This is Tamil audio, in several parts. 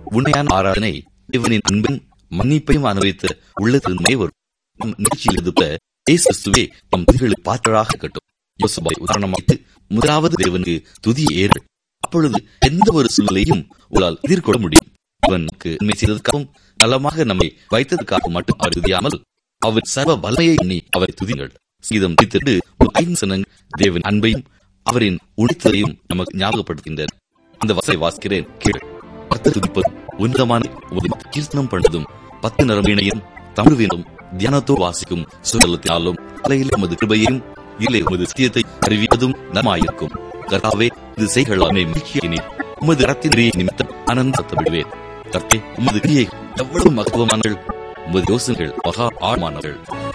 உண்மையான ஆராதனை இவனின் அன்பையும் மன்னிப்பையும் அனுபவித்த உள்ளத்தின்மை வரும் நம் நிகழ்ச்சியில் இருப்ப இயேசு கிறிஸ்துவே நம் துதிகளுக்கு பாற்றராக இருக்கட்டும் யோசபாய் உதாரணமாய்த்து முதலாவது தேவனுக்கு துதியை ஏறு அப்பொழுது எந்த ஒரு சூழ்நிலையும் உங்களால் எதிர்கொள்ள முடியும் இவனுக்கு நன்மை செய்ததற்காகவும் நலமாக நம்மை வைத்ததற்காக மட்டும் அவர் துதியாமல் அவர் சர்வ வல்லமையை எண்ணி அவரை துதிங்கள் சீதம் திட்டு ஒரு ஐந்து சனங்கள் தேவன் அன்பையும் அவரின் உழைத்ததையும் நமக்கு ஞாபகப்படுத்துகின்றன அந்த வசை வாசிக்கிறேன் கேள் கர்த்தர் துதிப்பதும் உன்னதமான உமது கீர்த்தனம் பண்ணதும் பத்து நரம்பீனையும் தமிழ் வீணும் தியானத்தோ வாசிக்கும் சுழலத்தினாலும் அலையில் உமது கிருபையையும் இல்லை உமது சத்தியத்தை அறிவிப்பதும் நலமாயிருக்கும் கர்த்தாவே இது செய்களாமே மகிழ்ச்சியினே உமது ரத்தின் கிரியை நிமித்தம் ஆனந்தப்படுவேன் கர்த்தே உமது கிரியை எவ்வளவு மகத்துவமானங்கள் உமது யோசனைகள் மகா ஆழமானவர்கள்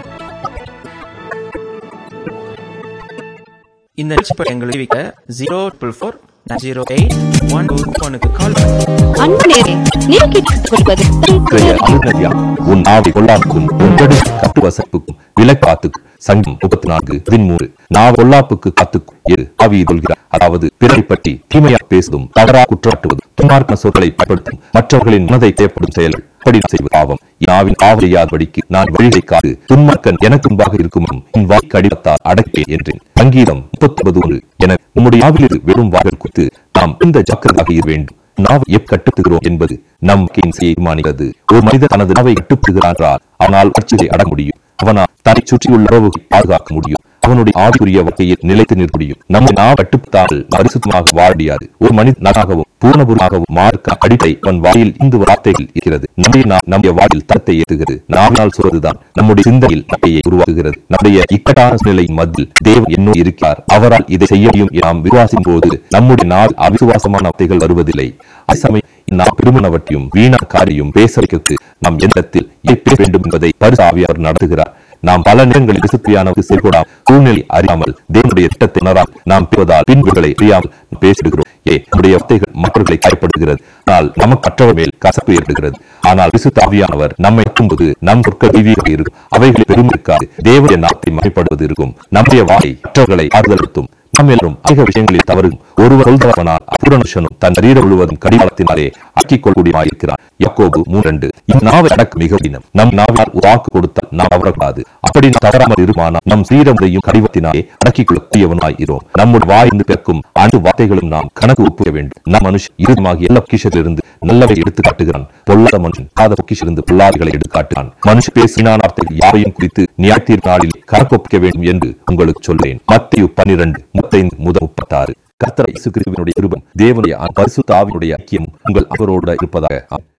இந்த நிகழ்ச்சி எங்களை தெரிவிக்க zero triple four zero eight one two ஒனுக்கு கால் பண்ணுங்க அன்பு நேரே நீர் கேட்டுக் கொள்வது இன்றைய அருணதியா உன் ஆவை கொள்ளாப்புக்கும் உன் கடு கட்டுவசப்புக்கும் விலக்காத்துக்கு சங்கம் முப்பத்தி நான்கு பதிமூன்று நாவ கொல்லாப்புக்கு காத்துக்கும் எது ஆவி கொள்கிறார் அதாவது பிறரை பற்றி தீமையா பேசுவதும் தவறா குற்றாட்டுவதும் துன்மார்க்க சொற்களை பயன்படுத்தும் மற்றவர்களின் மனதை தேவைப்படும் செயல்கள் அப்படி செய்வது பாவம் நாவின் ஆவலையாதபடிக்கு நான் வழிகளை காது துன்மார்க்கன் எனக்கு முன்பாக இருக்கும் என் வாய் கடிதத்தால் அடக்கே என்றேன் சங்கீதம் முப்பத்தி ஒன்பது ஒன்று என நம்முடைய ஆவிலிருந்து வெறும் வாய்கள் குறித்து நாம் இந்த ஜாக்கிரதாக இருக்க வேண்டும் நாவை எப் கட்டுப்படுகிறோம் என்பது நம் செய்ய தீர்மானிக்கிறது ஒரு மனிதன் தனது நாவை கட்டுப்படுகிறான் என்றால் அவனால் வளர்ச்சியை அடக்க முடியும் அவனால் தன்னை சுற்றியுள்ள உறவுகளை பாதுகாக்க முடியும் அவனுடைய ஆவிக்குரிய வகையில் நிலைத்து நிற்க முடியும் நம்ம நாம் கட்டுப்பட்டால் பரிசுத்தமாக வாழ முடியாது ஒரு மனிதனாகவும் பூர்ணபூர்வமாகவும் மார்க்க அடிப்படை அவன் வாயில் இந்த வார்த்தைகள் இருக்கிறது நம்முடைய நா- நம்முடைய வாயில் தத்தை ஏற்றுகிறது நாவினால் சொல்வதுதான் நம்முடைய சிந்தையில் நகையை உருவாக்குகிறது நம்முடைய இக்கட்டான நிலையின் மத்தியில் தேவன் என்னோ இருக்கிறார் அவரால் இதை செய்ய முடியும் என நாம் விசுவாசிக்கும் போது நம்முடைய நாள் அவிசுவாசமான வார்த்தைகள் வருவதில்லை அதே சமயம் நாம் பெருமனவற்றையும் வீணா காரியம் பேச வைக்கிறது நாம் எந்தத்தில் பேச வேண்டும் என்பதை பரிசாவியார் நடத்துகிறார் நாம் பல நேரங்களில் விசுப்பியானவருக்கு செயல்படாமல் சூழ்நிலை அறியாமல் தேவனுடைய திட்டத்தை உணரால் நாம் பெறுவதால் பின்புகளை அறியாமல் பேசிடுகிறோம் ஏ நம்முடைய வார்த்தைகள் மற்றவர்களை காயப்படுகிறது ஆனால் நமக்கு மற்றவர் மேல் கசப்பு ஏற்படுகிறது ஆனால் விசுத்த ஆவியானவர் நம்மை இருக்கும்போது நம் சொற்கள் வீதியாக இருக்கும் அவைகளை பெருமை இருக்காது தேவனுடைய நாட்டை மறைப்படுவது இருக்கும் நம்முடைய வாயை மற்றவர்களை ஆறுதலுத்தும் நாம் எல்லாரும் அதிக விஷயங்களில் தவறும் ஒருவர் சொல்தவனால் அபூரணனும் தன் சரீரம் முழுவதும் கடிவாளத்தினாலே அக்கிக் கொள்ளக்கூடியமாயிருக்கிறார் யாக்கோபு மூன்று இந்நாவை அடக்கு மிக கடினம் நம் நாவால் ஒரு வாக்கு கொடுத்தால் நாம் தவறக்கூடாது அப்படி நாம் தவறாமல் இருக்குமானால் நம் சரீரமுறையும் கடிவத்தினாலே அடக்கிக் கொள்ளக்கூடியவனாய் இரும் நம்முடைய வாய்ந்து பிறக்கும் அனைத்து வார்த்தைகளும் நாம் கணக்கு ஒப்புக வேண்டும் நம் மனுஷன் இறுதியாக எல்லா பொக்கிஷத்திலிருந்து நல்லவை எடுத்து காட்டுகிறான் பொல்லாத மனுஷன் காத பொக்கிஷிலிருந்து பொல்லாதுகளை எடுத்து காட்டுகிறான் மனுஷன் பேசினான் வார்த்தை யாவையும் குறித்து நியாயத்தீர் நாளில் கணக்கு ஒப்பிக்க வேண்டும் என்று உங்களுக்கு சொல்றேன் மத்திய பன்னிரண்டு முப்பத்தைந்து முதல் முப்பத்தாறு கர்த்தர் இயேசு கிறிஸ்துவினுடைய கிருபம் தேவனுடைய பரிசுத்த ஆவியினுடைய ஐக்கியம் உங்கள் அவரோடு இருப்பதாக ஆமென்.